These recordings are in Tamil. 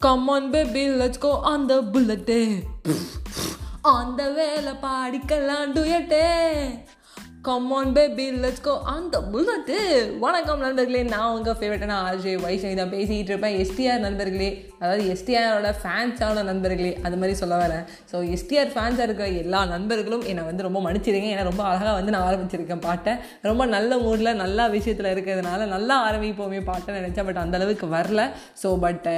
come on baby let's go on the bullet அந்த வேலை பாடிக்கலாம் டுயட்டே come on baby let's go அந்த புல்லட்டு வணக்கம் நண்பர்களே நான் உங்கள் ஃபேவரட்டான ஆர்ஜே வைஷ்ணவி தான் பேசிக்கிட்டு இருப்பேன் எஸ்டிஆர் நண்பர்களே அதாவது எஸ்டிஆரோட ஃபேன்ஸான நண்பர்களே அது மாதிரி சொல்ல வரேன் ஸோ எஸ்டிஆர் ஃபேன்ஸாக இருக்கிற எல்லா நண்பர்களும் என்னை வந்து ரொம்ப மன்னிச்சிருங்க ஏன்னா ரொம்ப அழகாக வந்து நான் ஆரம்பிச்சிருக்கேன் பாட்டை ரொம்ப நல்ல மூடில் நல்ல விஷயத்தில் இருக்கிறதுனால நல்லா ஆரம்பிப்போமே பாட்டை நினச்சேன் பட் அந்தளவுக்கு வரல ஸோ பட்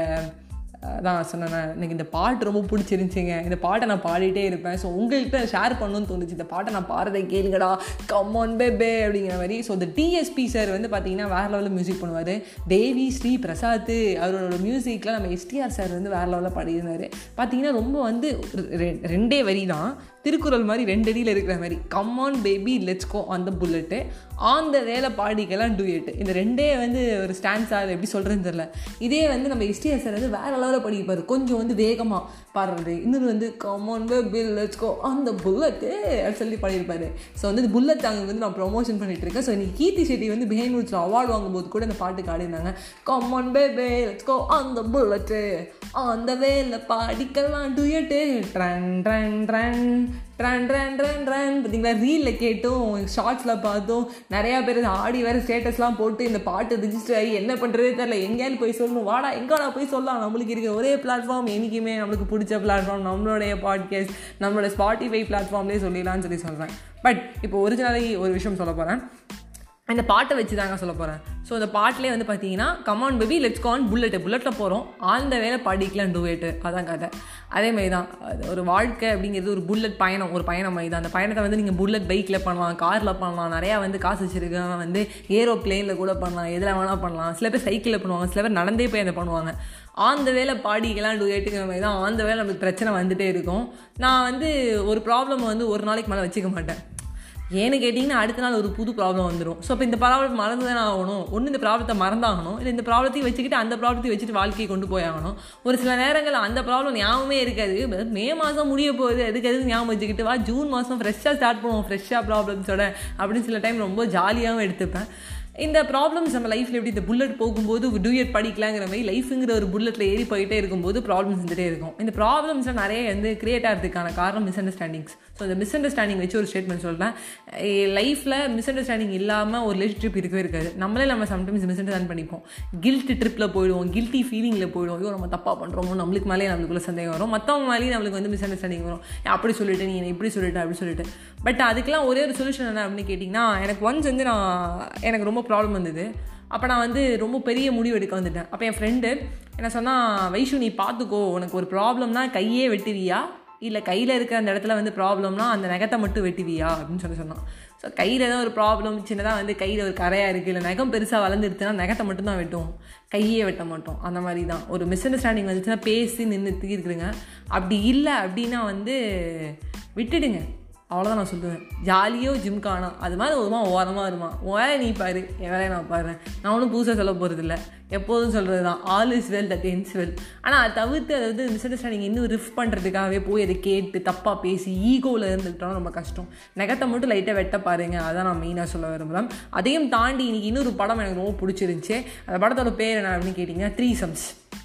அதான் சொன்னேன் எனக்கு இந்த பாட்டு ரொம்ப பிடிச்சிருந்துச்சிங்க இந்த பாட்டை நான் பாடிட்டே இருப்பேன் ஸோ உங்கள்கிட்ட ஷேர் பண்ணணும்னு தோணுச்சு இந்த பாட்டை நான் பாடுறதை கேளுங்கடா கம்மான் பேபே அப்படிங்கிற மாதிரி ஸோ இந்த டிஎஸ்பி சார் வந்து பார்த்தீங்கன்னா வேறு லெவலில் மியூசிக் பண்ணுவார் தேவி ஸ்ரீ பிரசாத் அவரோட மியூசிக்கில் நம்ம எஸ்டிஆர் சார் வந்து வேறு லெவலில் பாடியிருந்தார் பார்த்தீங்கன்னா ரொம்ப வந்து ரெ- ரெண்டே வரி தான் திருக்குறள் மாதிரி ரெண்டு அடியில் இருக்கிற மாதிரி come on baby let's go on the bullet on the வேலை பாடிக்கெல்லாம் டூயட்டு இந்த ரெண்டே வந்து ஒரு ஸ்டான்ஸ் அது எப்படி சொல்கிறேன்னு தெரில இதே வந்து நம்ம எஸ்டிஎஸ் சார் வந்து வேறு லெவலில் படிப்பார் கொஞ்சம் வந்து வேகமாக பாடுறது இன்னொரு வந்து come on baby let's go on the bullet அப்படின்னு சொல்லி பாடியிருப்பாரு ஸோ வந்து இந்த புல்லட் சாங் வந்து நான் ப்ரொமோஷன் பண்ணிட்டு இருக்கேன் ஸோ இன்னைக்கு கீர்த்தி செட்டி வந்து பிஹைண்ட் ரூட்ஸில் அவார்டு வாங்கும்போது கூட இந்த பாட்டுக்கு ஆடிருந்தாங்க come on baby let's go on the bullet அந்த வேலை பாடிக்கலாம் டூயட்டு ட்ரன் ட்ரன் ட்ரன் ட்ரன் ட்ரன் ட்ரன் ட்ரன் பார்த்தீங்களா ரீலில் கேட்டும் ஷார்ட்ஸில் பார்த்தோம் நிறையா பேர் இது ஆடி வேறு ஸ்டேட்டஸ்லாம் போட்டு இந்த பாட்டு ரிஜிஸ்டர் ஆகி என்ன பண்ணுறதே தெரில எங்கேயாவது போய் சொல்லணும் வாடா எங்கடா போய் சொல்லலாம் நம்மளுக்கு இருக்கிற ஒரே பிளாட்ஃபார்ம் என்றைக்குமே நம்மளுக்கு பிடிச்ச பிளாட்ஃபார்ம் நம்மளுடைய பாட்காஸ்ட் நம்மளோட ஸ்பாட்டிஃபை பிளாட்ஃபார்ம்லேயே சொல்லிடலாம்னு சொல்லி சொல்கிறேன் பட் இப்போ ஒரிஜினலி ஒரு விஷயம் சொல்ல போகிறேன் இந்த பாட்டை வச்சு தாங்க சொல்ல போகிறேன் ஸோ இந்த பாட்டிலே வந்து பார்த்தீங்கன்னா come on baby let's go on bullet புல்லட்டில் போகிறோம் ஆழ்ந்த வேலை பாடிக்கலாம் டூவேட்டு அதான் கதை அதே மாதிரி தான் அது ஒரு வாழ்க்கை அப்படிங்கிறது ஒரு புல்லட் பயணம் ஒரு பயணம் மாதிரி தான் அந்த பயணத்தை வந்து நீங்கள் புல்லட் பைக்கில் பண்ணலாம் காரில் பண்ணலாம் நிறையா வந்து காசு வச்சுருக்கவங்க வந்து ஏரோ பிளேனில் கூட பண்ணலாம் எதில் வேணால் பண்ணலாம் சில பேர் சைக்கிளில் பண்ணுவாங்க சில பேர் நடந்தே போய் அதை பண்ணுவாங்க ஆந்த வேலை பாடிக்கலாம் டூயேட்டுங்கிற மாதிரி தான் ஆந்த வேலை நமக்கு பிரச்சனை வந்துகிட்டே இருக்கும் நான் வந்து ஒரு ப்ராப்ளம் வந்து ஒரு நாளைக்கு மேலே வச்சுக்க மாட்டேன் ஏன்னு கேட்டிங்கன்னா அடுத்த நாள் ஒரு புது ப்ராப்ளம் வந்துடும் ஸோ இப்போ இந்த ப்ராப்ளம் மறந்து தானே ஆகணும் ஒன்று இந்த ப்ராப்ளத்தை மறந்தாகணும் இல்லை இந்த ப்ராப்ளத்தையும் வச்சுக்கிட்டு அந்த ப்ராப்ளத்தையும் வச்சுட்டு வாழ்க்கையை கொண்டு போய் ஆகணும் ஒரு சில நேரங்கள் அந்த ப்ராப்ளம் ஞாபகமே இருக்காது மே மாதம் முடிய போகுது அதுக்கு எதுக்கு ஞாபகம் வச்சுக்கிட்டு வா ஜூன் மாதம் ஃப்ரெஷ்ஷாக ஸ்டார்ட் பண்ணுவோம் ஃப்ரெஷ்ஷாக ப்ராப்ளம்ஸோட அப்படின்னு சில டைம் ரொம்ப ஜாலியாகவும் எடுத்துப்பேன் இந்த ப்ராப்ளம்ஸ் நம்ம லைஃப்பில் எப்படி இந்த புல்லட் போகும்போது டூயட் படிக்கலாங்கிற மாதிரி லைஃபுங்கிற ஒரு புல்லட்டில் ஏறி போயிட்டே இருக்கும்போது ப்ராப்ளம்ஸ் இருந்துகிட்டே இருக்கும் இந்த ப்ராப்ளம்ஸ்லாம் நிறைய வந்து கிரியேட் ஆகிறதுக்கான காரணம் மிஸ் அண்டர்ஸ்டாண்டிங்ஸ் ஸோ இந்த மிஸ் அண்டர்ஸ்டாண்டிங் வச்சு ஒரு ஸ்டேட்மெண்ட் சொல்கிறேன் லைஃப்பில் மிஸ் அண்டர்ஸ்டாண்டிங் இல்லாமல் ஒரு ரிலேஷன்ஷிப் இருக்கவே இருக்காது நம்மளே நம்ம சம்டைம்ஸ் மிஸ் அண்டர்ஸ்டாண்ட் பண்ணிப்போம் கில்ட் ட்ரிப்பில் போயிடுவோம் கில்ட்டி ஃபீலிங்கில் போயிடுவோம் ஐயோ நம்ம தப்பாக பண்ணுறோமோ நம்மளுக்கு மேலே நம்மளுக்குள்ள சந்தேகம் வரும் மற்றவங்க மேலேயும் நம்மளுக்கு வந்து மிஸ் அண்டர்ஸ்டாண்டிங் வரும் ஏன் அப்படி சொல்லிட்டு நீ என்னை இப்படி சொல்லிட்டு அப்படி சொல்லிட்டு பட் அதுக்கெல்லாம் ஒரே ஒரு சொல்யூஷன் என்ன அப்படின்னு கேட்டிங்கன்னா எனக்கு ஒன்ஸ் வந்து நான் எனக்கு ரொம்ப ப்ராப்ளம் வந்தது அப்போ நான் வந்து ரொம்ப பெரிய முடிவு எடுக்க வந்துட்டேன் அப்போ என் ஃப்ரெண்டு என்ன சொன்னால் வைஷு நீ பார்த்துக்கோ உனக்கு ஒரு ப்ராப்ளம்னா கையே வெட்டுவியா இல்லை கையில் இருக்கிற அந்த இடத்துல வந்து ப்ராப்ளம்னா அந்த நகத்தை மட்டும் வெட்டுவியா அப்படின்னு சொல்லி சொன்னான் ஸோ கையில் ஏதோ ஒரு ப்ராப்ளம் சின்னதாக வந்து கையில் ஒரு கரையாக இருக்குது இல்லை நகம் பெருசாக வளர்ந்துருச்சுன்னா நகத்தை மட்டும் தான் வெட்டுவோம் கையே வெட்ட மாட்டோம் அந்த மாதிரி தான் ஒரு மிஸ் அண்டர்ஸ்டாண்டிங் வந்துச்சுன்னா பேசி நின்று தீர்க்குறீங்க அப்படி இல்லை அப்படின்னா வந்து விட்டுடுங்க அவ்வளோதான் நான் சொல்லுவேன் ஜாலியோ ஜிம்கானா அது மாதிரி ஒருமா ஓரமாக வருமா உன் வேலையை நீ பாரு என் வேலையை நான் பாடுறேன் நான் ஒன்றும் புதுசாக சொல்ல போகிறதில்ல எப்போதும் சொல்கிறது தான் all is well that ends well ஆனால் அதை தவிர்த்து அதை வந்து மிஸ் அண்டர்ஸ்டாண்டிங் இன்னும் ரிஃப் பண்ணுறதுக்காகவே போய் அதை கேட்டு தப்பாக பேசி ஈகோவில் இருந்துக்கிட்டோம் ரொம்ப கஷ்டம் நகத்தை மட்டும் லைட்டாக வெட்ட பாருங்க அதான் நான் மெயினாக சொல்ல விரும்புகிறேன் அதையும் தாண்டி இன்னைக்கு இன்னொரு படம் எனக்கு ரொம்ப பிடிச்சிருந்துச்சு அந்த படத்தோட பேர் என்ன அப்படின்னு கேட்டிங்கன்னா three sums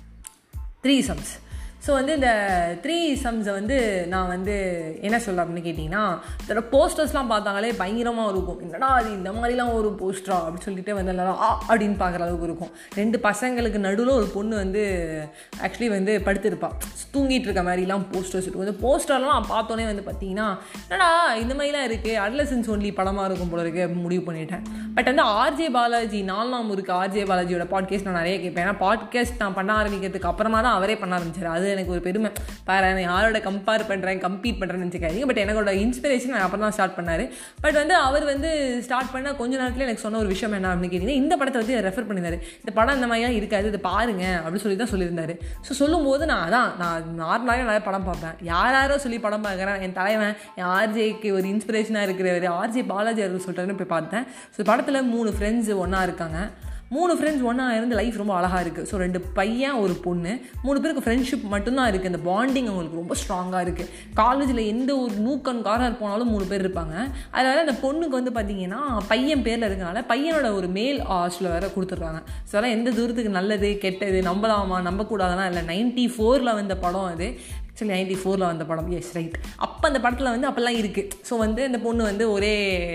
three sums so வந்து இந்த த்ரீ சம்ஸை வந்து நான் வந்து என்ன சொல்ல அப்படின்னு கேட்டிங்கன்னா இதோட போஸ்டர்ஸ்லாம் பார்த்தாங்களே பயங்கரமாக இருக்கும் என்னடா அது இந்த மாதிரிலாம் ஒரு போஸ்டரா அப்படின்னு சொல்லிட்டு வந்து எல்லாரும் ஆ அப்படின்னு பார்க்குற அளவுக்கு இருக்கும் ரெண்டு பசங்களுக்கு நடுவில் ஒரு பொண்ணு வந்து ஆக்சுவலி வந்து படுத்திருப்பா தூங்கிட்டு இருக்க மாதிரிலாம் போஸ்டர்ஸ் இருக்கும் இந்த போஸ்டர்லாம் பார்த்தோன்னே வந்து பார்த்தீங்கன்னா என்னடா இந்த மாதிரிலாம் இருக்குது அட்லசன்ஸ் ஒன்லி படமாக இருக்கும் போல இருக்குது அப்படின்னு முடிவு பண்ணிட்டேன் பட் வந்து ஆர்ஜே பாலாஜி நாலாம் இருக்குது ஆர்ஜே பாலாஜியோட பாட்காஸ்ட் நான் நிறைய கேட்பேன் ஏன்னா பாட்காஸ்ட் நான் பண்ண ஆரம்பிக்கிறதுக்கு அப்புறமா தான் அவரே பண்ண ஆரம்பிச்சார் அது எனக்கு ஒரு பெருமை பாரு நான் யாரோட கம்பேர் பண்ணுறேன் கம்பீட் பண்ணுறேன்னு நினச்சிக்காதீங்க பட் எனக்கோட இன்ஸ்பிரேஷன் நான் அப்புறம் தான் ஸ்டார்ட் பண்ணார் பட் வந்து அவர் வந்து ஸ்டார்ட் பண்ண கொஞ்ச நேரத்தில் எனக்கு சொன்ன ஒரு விஷயம் என்ன அப்படின்னு கேட்டிங்கன்னா இந்த படத்தை வந்து ரெஃபர் பண்ணியிருந்தாரு இந்த படம் இந்த மாதிரிலாம் இருக்காது இதை பாருங்க அப்படின்னு சொல்லி தான் சொல்லியிருந்தாரு ஸோ சொல்லும்போது நான் அதான் நான் நார்மலாகவே நிறைய படம் பார்ப்பேன் யார் யாரோ சொல்லி படம் பார்க்குறேன் என் தலைவன் என் ஆர்ஜேக்கு ஒரு இன்ஸ்பிரேஷனாக இருக்கிறவர் ஆர்ஜே பாலாஜி அவர்கள் சொல்கிறாருன்னு போய் பார்த்தேன் ஸோ படத்தில் மூணு ஃப்ரெண்ட்ஸ் ஒன்றா இருக்காங்க மூணு ஃப்ரெண்ட்ஸ் ஒன்றா இருந்து லைஃப் ரொம்ப அழகாக இருக்குது ஸோ ரெண்டு பையன் ஒரு பொண்ணு மூணு பேருக்கு ஃப்ரெண்ட்ஷிப் மட்டும்தான் இருக்குது இந்த பாண்டிங் அவங்களுக்கு ரொம்ப ஸ்ட்ராங்காக இருக்குது காலேஜில் எந்த ஒரு நூக்கன் காராக போனாலும் மூணு பேர் இருப்பாங்க அதனால் அந்த பொண்ணுக்கு வந்து பார்த்தீங்கன்னா பையன் பேரில் இருக்கனால பையனோட ஒரு மேல் ஹாஸ்டலில் வேறு கொடுத்துட்றாங்க ஸோ அதெல்லாம் எந்த தூரத்துக்கு நல்லது கெட்டது நம்பலாமா நம்பக்கூடாதுன்னா இல்லை நைன்ட்டி ஃபோரில் வந்த படம் அது ஆக்சுவலி நைன்டி ஃபோரில் வந்த படம் எஸ் ரைட் அப்போ அந்த படத்தில் வந்து அப்போல்லாம் இருக்குது ஸோ வந்து அந்த பொண்ணு வந்து ஒரே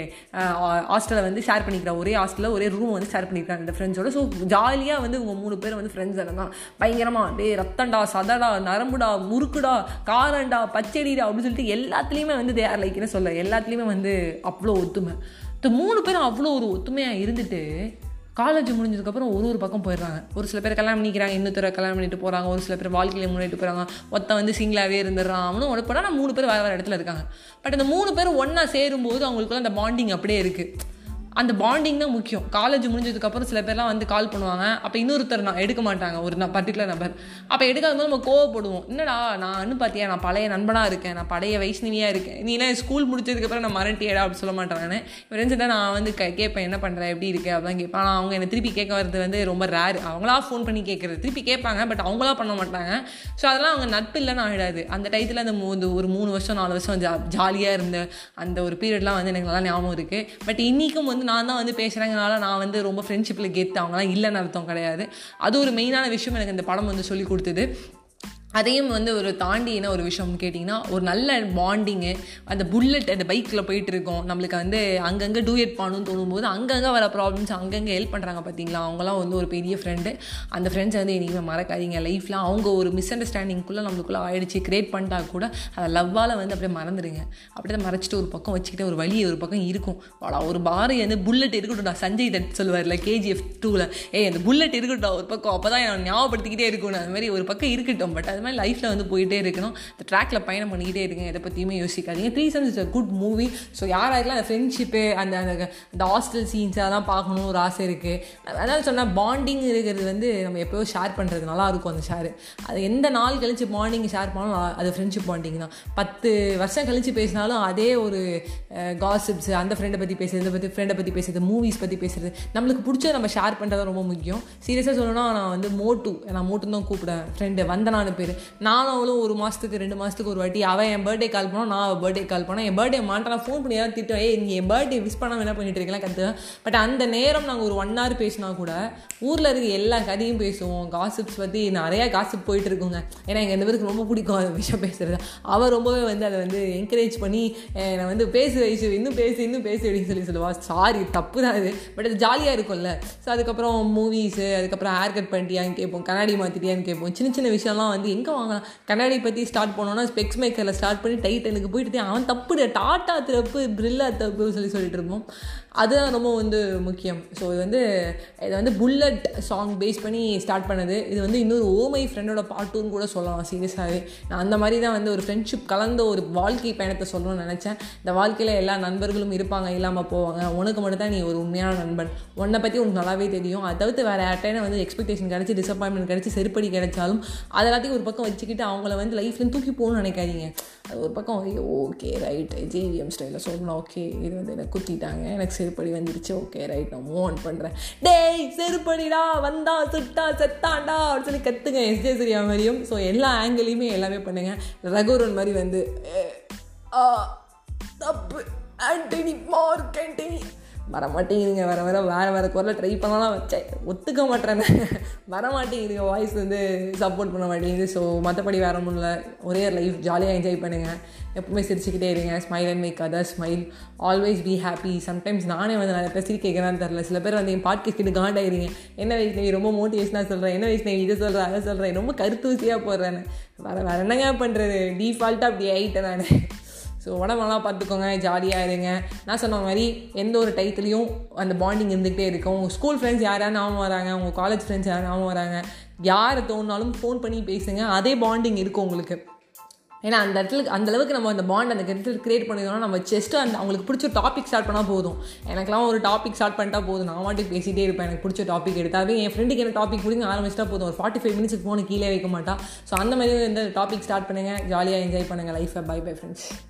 ஹாஸ்டலை வந்து ஷேர் பண்ணிக்கிறா ஒரே ஹாஸ்டலில் ஒரே ரூம் வந்து ஷேர் பண்ணிக்கிறாங்க இந்த ஃப்ரெண்ட்ஸோட ஸோ ஜாலியாக வந்து உங்கள் மூணு பேர் வந்து ஃப்ரெண்ட்ஸ் தான் பயங்கரமாக டே ரத்தண்டா சதடா நரம்புடா முறுக்குடா காரண்டா பச்சடிடா அப்படின்னு சொல்லிட்டு எல்லாத்துலேயுமே வந்து தேர் லைக்னு சொல்ல எல்லாத்துலேயுமே வந்து அவ்வளோ ஒத்துமை இந்த மூணு பேரும் அவ்வளோ ஒரு ஒத்துமையாக இருந்துட்டு காலேஜ் முடிஞ்சதுக்கப்புறம் ஒரு ஒரு பக்கம் போயிடுறாங்க ஒரு சில பேர் கல்யாணம் பண்ணிக்கிறாங்க இன்னொருத்தர கல்யாணம் பண்ணிட்டு போகிறாங்க ஒரு சில பேர் வாழ்க்கையில் முன்னிட்டு போகிறாங்க ஒருத்தன் வந்து சிங்கிளாகவே இருந்துடுறான் அவனும் உடப்படா நான் மூணு பேர் வேறு வேறு இடத்துல இருக்காங்க பட் அந்த மூணு பேரும் ஒன்றா சேரும்போது அவங்களுக்குள்ள அந்த பாண்டிங் அப்படியே இருக்குது அந்த பாண்டிங் தான் முக்கியம் காலேஜ் முடிஞ்சதுக்கப்புறம் சில பேர்லாம் வந்து கால் பண்ணுவாங்க அப்போ இன்னொருத்தர் நான் எடுக்க மாட்டாங்க ஒரு நான் பர்டிகுலர் நம்பர் அப்போ எடுக்காத போது நம்ம கோவப்படுவோம் என்னடா நான் இன்னும் பார்த்தியா நான் பழைய நண்பனாக இருக்கேன் நான் பழைய வைஷ்ணவியாக இருக்கேன் நீ என்ன ஸ்கூல் முடிச்சதுக்கப்புறம் நான் மரண்டியடா அப்படி சொல்ல மாட்டேன் ஃப்ரெண்ட்ஸ்கிட்ட நான் வந்து க கேட்பேன் என்ன பண்ணுறேன் எப்படி இருக்கு அப்படிதான் கேட்பேன் ஆனால் அவங்க என்னை திருப்பி கேட்க வரது வந்து ரொம்ப ரேர் அவங்களா ஃபோன் பண்ணி கேட்குறது திருப்பி கேட்பாங்க பட் அவங்களா பண்ண மாட்டாங்க ஸோ அதெல்லாம் அவங்க நட்பு இல்லைன்னு ஆகிடாது அந்த டயத்தில் அந்த மூ ஒரு மூணு வருஷம் நாலு வருஷம் ஜா ஜாலியாக இருந்த அந்த ஒரு பீரியட்லாம் வந்து எனக்கு நல்லா ஞாபகம் இருக்குது பட் இன்றைக்கும் வந்து நான் தான் வந்து பேசுகிறேங்கனால நான் வந்து ரொம்ப ஃப்ரெண்ட்ஷிப்பில் கெத்து அவங்களாம் இல்லைன்னு அர்த்தம் கிடையாது அது ஒரு மெயினான விஷயம் எனக்கு இந்த படம் வந்து சொல்லி கொடுத்தது அதையும் வந்து ஒரு தாண்டி என்ன ஒரு விஷயம்னு கேட்டிங்கன்னா ஒரு நல்ல பாண்டிங்கு அந்த புல்லட் அந்த பைக்கில் போயிட்டு இருக்கோம் நம்மளுக்கு வந்து அங்கங்கே டூயட் பண்ணணும்னு தோணும்போது அங்கங்கே வர ப்ராப்ளம்ஸ் அங்கங்கே ஹெல்ப் பண்ணுறாங்க பார்த்தீங்களா அவங்களாம் வந்து ஒரு பெரிய ஃப்ரெண்டு அந்த ஃப்ரெண்ட்ஸை வந்து இனிமேல் மறக்காதீங்க லைஃப்பில் அவங்க ஒரு மிஸ் அண்டர்ஸ்டாண்டிங்குள்ளே நம்மளுக்குள்ளே ஆயிடுச்சு கிரியேட் பண்ணிட்டா கூட அதை லவ்வால் வந்து அப்படியே மறந்துடுங்க அப்படியே தான் மறைச்சிட்டு ஒரு பக்கம் வச்சுக்கிட்டு ஒரு வழி ஒரு பக்கம் இருக்கும் வாடா ஒரு பாரு வந்து புல்லட் இருக்கட்டும்டா சஞ்சய் தட் சொல்லுவார்ல கேஜிஎஃப் டூவில் ஏய் அந்த புல்லட் இருக்கட்டும் ஒரு பக்கம் அப்போ தான் ஞாபகப்படுத்திக்கிட்டே இருக்கணும் அது மாதிரி ஒரு பக்கம் இருக்கட்டும் பட் அது மாதிரி லைஃப்பில் வந்து போயிட்டே இருக்கணும் இந்த ட்ராக்கில் பயணம் பண்ணிக்கிட்டே இருங்க எதை பற்றியுமே யோசிக்காதீங்க three sums is a good movie so யார் யாருக்கெல்லாம் அந்த ஃப்ரெண்ட்ஷிப்பு அந்த அந்த அந்த ஹாஸ்டல் சீன்ஸ் அதெல்லாம் பார்க்கணும் ஒரு ஆசை இருக்குது அதாவது சொன்னால் பாண்டிங் இருக்கிறது வந்து நம்ம எப்போயோ ஷேர் பண்ணுறது நல்லாயிருக்கும் அந்த ஷேர் அது எந்த நாள் கழிச்சு பாண்டிங் ஷேர் பண்ணாலும் அது ஃப்ரெண்ட்ஷிப் பாண்டிங் தான் பத்து வருஷம் கழிச்சு பேசினாலும் அதே ஒரு காசிப்ஸ் அந்த ஃப்ரெண்டை பற்றி பேசுறது இதை பற்றி ஃப்ரெண்டை பற்றி பேசுறது மூவிஸ் பற்றி பேசுறது நம்மளுக்கு பிடிச்ச நம்ம ஷேர் பண்ணுறது ரொம்ப முக்கியம் சீரியஸாக சொல்லணும்னா நான் வந்து மோட்டு நான் மோட்டு தான் கூப்பிடுவேன் ஃப்ரெண்டு வந்தனான்னு பேர் நானும் அவளும் ஒரு மாதத்துக்கு ரெண்டு மாதத்துக்கு ஒரு வாட்டி அவன் என் பர்த்டே கால் பண்ணோம் நான் அவள் பர்த்டே கால் பண்ணேன் என் பர்த்டே மாட்டேன் நான் ஃபோன் பண்ணி தான் திட்டுவேன் ஏய் நீ என் பர்த்டே விஷ் பண்ணாமல் என்ன பண்ணிட்டு இருக்கலாம் கற்றுவேன் பட் அந்த நேரம் நாங்கள் ஒரு ஒன் ஹவர் பேசினா கூட ஊரில் இருக்க எல்லா கதையும் பேசுவோம் காசிப்ஸ் பற்றி நிறையா காசிப் போயிட்டு இருக்குங்க ஏன்னா எங்கள் ரெண்டு பேருக்கு ரொம்ப பிடிக்கும் அந்த விஷயம் பேசுகிறது அவள் ரொம்பவே வந்து அதை வந்து என்கரேஜ் பண்ணி என்னை வந்து பேசு வயசு இன்னும் பேசு இன்னும் பேசு அப்படின்னு சொல்லி சொல்லுவா சாரி தப்பு தான் அது பட் அது ஜாலியாக இருக்கும்ல ஸோ அதுக்கப்புறம் மூவிஸு அதுக்கப்புறம் ஹேர் கட் பண்ணிட்டியான்னு கேட்போம் கண்ணாடி மாற்றிட்டியான்னு கேட்போம் சின்ன சின்ன விஷயம்லாம் வந்து எங்கே வாங்கலாம் கண்ணாடி பற்றி ஸ்டார்ட் பண்ணோன்னா ஸ்பெக்ஸ் மேக்கரில் ஸ்டார்ட் பண்ணி டைட்டனுக்கு போயிட்டு அவன் தப்பு டாட்டா தப்பு பிரில்லா தப்பு சொல்லி சொல்லிட்டு இருப்போம் அதுதான் ரொம்ப வந்து முக்கியம் ஸோ இது வந்து இது வந்து புல்லட் சாங் பேஸ் பண்ணி ஸ்டார்ட் பண்ணது இது வந்து இன்னொரு ஓமை ஃப்ரெண்டோட பாட்டுன்னு கூட சொல்லலாம் சீரியஸாகவே நான் அந்த மாதிரி தான் வந்து ஒரு ஃப்ரெண்ட்ஷிப் கலந்த ஒரு வாழ்க்கை பயணத்தை சொல்லணும்னு நினச்சேன் இந்த வாழ்க்கையில் எல்லா நண்பர்களும் இருப்பாங்க இல்லாமல் போவாங்க உனக்கு மட்டும் தான் நீ ஒரு உண்மையான நண்பன் உன்னை பற்றி உனக்கு நல்லாவே தெரியும் அதை தவிர்த்து வேறு யார்ட்டையும் வந்து எக்ஸ்பெக்டேஷன் கிடச்சி டிசப்பாயின்மெண்ட் கிடச்சி செருப்படி கிடைச்சாலும் அது எல்லாத்தையும் ஒரு பக்கம் வச்சுக்கிட்டு அவங்கள வந்து லைஃப்லேருந்து தூக்கி போகணும்னு நினைக்காதீங்க அது ஒரு பக்கம் ஓகே ரைட் ஜிவிஎம் ஸ்டைலில் சொல்லணும் ஓகே இது வந்து எனக்கு குத்திட்டாங்க எனக்கு செருப்படி வந்துருச்சு ஓகே ரைட் நான் மூவ் ஆன் பண்ணுறேன் டேய் செருப்படிடா வந்தா சுட்டா செத்தாண்டா அப்படின்னு சொல்லி கற்றுங்க எஸ்ஜே சூர்யா மாதிரியும் ஸோ எல்லா ஆங்கிளையுமே எல்லாமே பண்ணுங்கள் ரகுரன் மாதிரி வந்து தப்பு ஆண்டனி மார்க் ஆண்டனி வர மாட்டேங்குதுங்க வர வர வேறு வேறு குரலை ட்ரை பண்ணலாம் வச்சேன் ஒத்துக்க மாட்டேன்னு வர மாட்டேங்குதுங்க வாய்ஸ் வந்து சப்போர்ட் பண்ண மாட்டேங்குது ஸோ மற்றபடி வேறு ஒன்றும் இல்லை ஒரே லைஃப் ஜாலியாக என்ஜாய் பண்ணுங்கள் எப்பவுமே சிரிச்சுக்கிட்டே இருங்க smile and make other smile always be happy sometimes நானே வந்து நிறைய பேர் சிரிக்க கேட்கறான்னு தெரில சில பேர் வந்து என் பாட்காஸ்ட் கிட்ட காண்டாயிருங்க என்ன வயசு நீ ரொம்ப மோட்டிவேஷனாக சொல்கிறேன் என்ன வயசு நீ இதை சொல்கிறேன் அதை சொல்கிறேன் ரொம்ப கருத்தூசியாக போடுறேன்னு வேறு வேறு என்னங்க பண்ணுறது டீஃபால்ட்டாக அப்படி ஆகிட்டேன் நான் ஸோ உடம்பெல்லாம் பார்த்துக்கோங்க ஜாலியாக இருங்க நான் சொன்ன மாதிரி எந்த ஒரு டைத்துலையும் அந்த பாண்டிங் இருந்துகிட்டே இருக்கும் உங்கள் ஸ்கூல் ஃப்ரெண்ட்ஸ் யாராவது ஞாபகம் வராங்க உங்கள் காலேஜ் ஃப்ரெண்ட்ஸ் யாரும் ஞாபகம் வராங்க யாரை தோணுனாலும் ஃபோன் பண்ணி பேசுங்க அதே பாண்டிங் இருக்கும் உங்களுக்கு ஏன்னா அந்த இடத்துல அந்த அளவுக்கு நம்ம அந்த பாண்ட் அந்த இடத்துல கிரியேட் பண்ணிக்கணும் நம்ம ஜஸ்ட்டு அந்த அவங்களுக்கு பிடிச்ச டாபிக் ஸ்டார்ட் பண்ணால் போதும் எனக்குலாம் ஒரு டாபிக் ஸ்டார்ட் பண்ணிட்டா போதும் நான் மாட்டி பேசிகிட்டே இருப்பேன் எனக்கு பிடிச்ச டாபிக் எடுத்தாவே என் ஃப்ரெண்டுக்கு என்ன டாபிக் பிடிங்க ஆரம்பிச்சிட்டா போதும் ஒரு ஃபார்ட்டி ஃபைவ் மினிட்ஸ் ஃபோனு கீழே வைக்க மாட்டா ஸோ அந்த மாதிரி எந்த டாபிக் ஸ்டார்ட் பண்ணுங்கள் ஜாலியாக என்ஜாய் பண்ணுங்கள் லைஃப்பை பை பை ஃப்ரெண்ட்ஸ்